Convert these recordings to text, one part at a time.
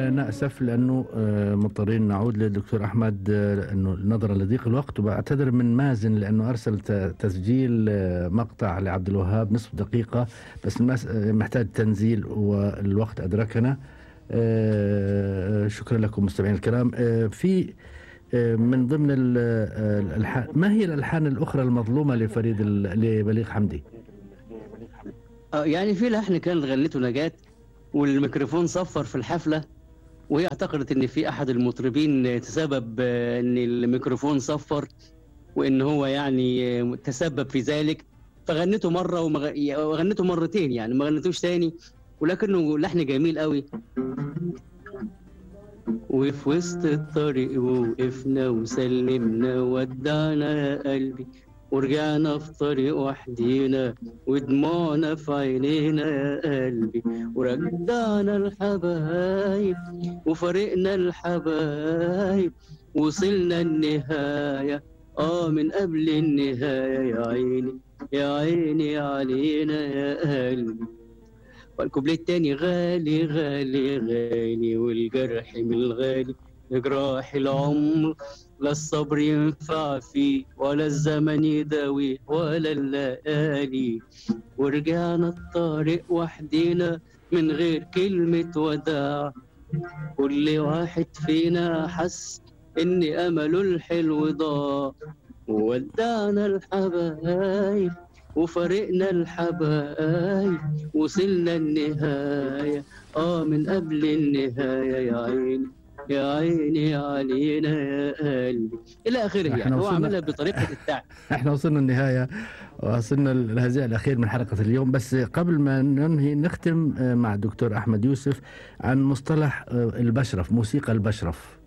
نأسف لأنه آه، مضطرين نعود للدكتور أحمد آه، أنه نظرا لضيق الوقت وبعتذر من مازن لأنه أرسل ت- تسجيل آه، مقطع لعبد الوهاب نصف دقيقة بس المس- آه، محتاج تنزيل والوقت أدركنا آه، شكرا لكم مستمعين الكرام آه، في آه، من ضمن ال- آه، الألحان ما هي الألحان الأخرى المظلومة لفريد ال- لبليغ حمدي؟ آه، يعني في لحن كان غنته نجاة والميكروفون صفر في الحفلة وهي اعتقدت ان في احد المطربين تسبب آه، ان الميكروفون صفر وان هو يعني آه، تسبب في ذلك فغنته مرة ومغ... وغنته مرتين يعني ما غنتوش تاني ولكنه لحن جميل قوي وفي وسط الطريق وقفنا وسلمنا ودعنا يا قلبي ورجعنا في طريق وحدينا ودموعنا في عينينا يا قلبي ورجعنا الحبايب وفرقنا الحبايب وصلنا النهاية اه من قبل النهاية يا عيني يا عيني علينا يا قلبي والكوبليه التاني غالي غالي غالي والجرح من الغالي جراح العمر لا الصبر ينفع فيه ولا الزمن يداويه ولا الليالي ورجعنا الطريق وحدينا من غير كلمة وداع كل واحد فينا حس إن أمله الحلو ضاع وودعنا الحبايب وفرقنا الحبايب وصلنا النهاية آه من قبل النهاية يا عيني يا عيني علينا يا قلبي إلى آخره إحنا يعني هو وصلنا- عملها بطريقة التعب احنا وصلنا النهاية وصلنا الهزيع الأخير من حلقة اليوم بس قبل ما ننهي نختم آه، مع الدكتور أحمد يوسف عن مصطلح آه، البشرف موسيقى البشرف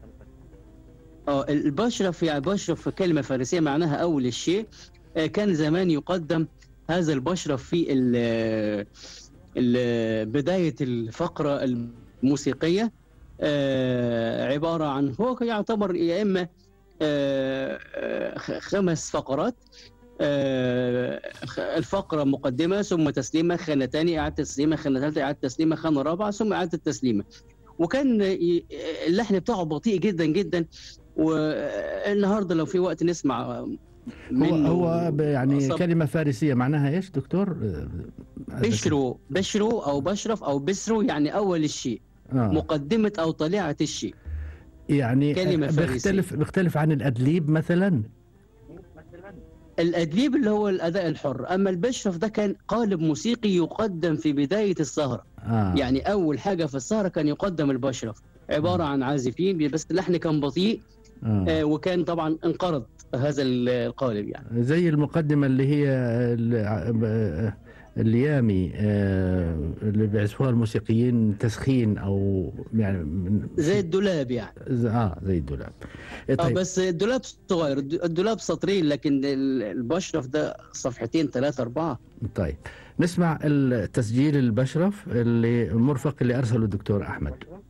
اه البشرف يعني بشرف كلمة فارسية معناها أول الشيء آه، كان زمان يقدم هذا البشرف في ال- ال- بداية الفقرة الموسيقية آه، عبارة عن هو يعتبر يا إما آه، آه، خ- خمس فقرات آه، خ- الفقرة مقدمة ثم تسليمة خانة تانية إعادة تسليمة خانة ثالثة إعادة تسليمة خانة رابعة ثم إعادة تسليمة وكان ي- اللحن بتاعه بطيء جدا جدا والنهارده لو في وقت نسمع هو منه هو ب- يعني صب- كلمة فارسية معناها ايش دكتور؟ آه، هذا بشرو بشرو او بشرف او بسرو يعني اول الشيء كده. آه. مقدمه او طليعه الشيء يعني كلمة آه، فارسية. بيختلف بيختلف عن الأدليب مثلا الادليب اللي هو الاداء الحر اما البشرف ده كان قالب موسيقي يقدم في بدايه السهره آه. يعني اول حاجه في السهره كان يقدم البشرف عباره عن عازفين بس اللحن كان بطيء آه. آه، وكان طبعا انقرض هذا القالب يعني زي المقدمة اللي هي ال- آه، اليامي آه، اللي بيعزفوها الموسيقيين تسخين او يعني من زي الدولاب يعني ز- اه زي الدولاب اه طيب بس الدولاب صغير الد- الدولاب سطرين لكن ال- البشرف ده صفحتين ثلاثة أربعة طيب نسمع التسجيل البشرف اللي مرفق اللي ارسله الدكتور احمد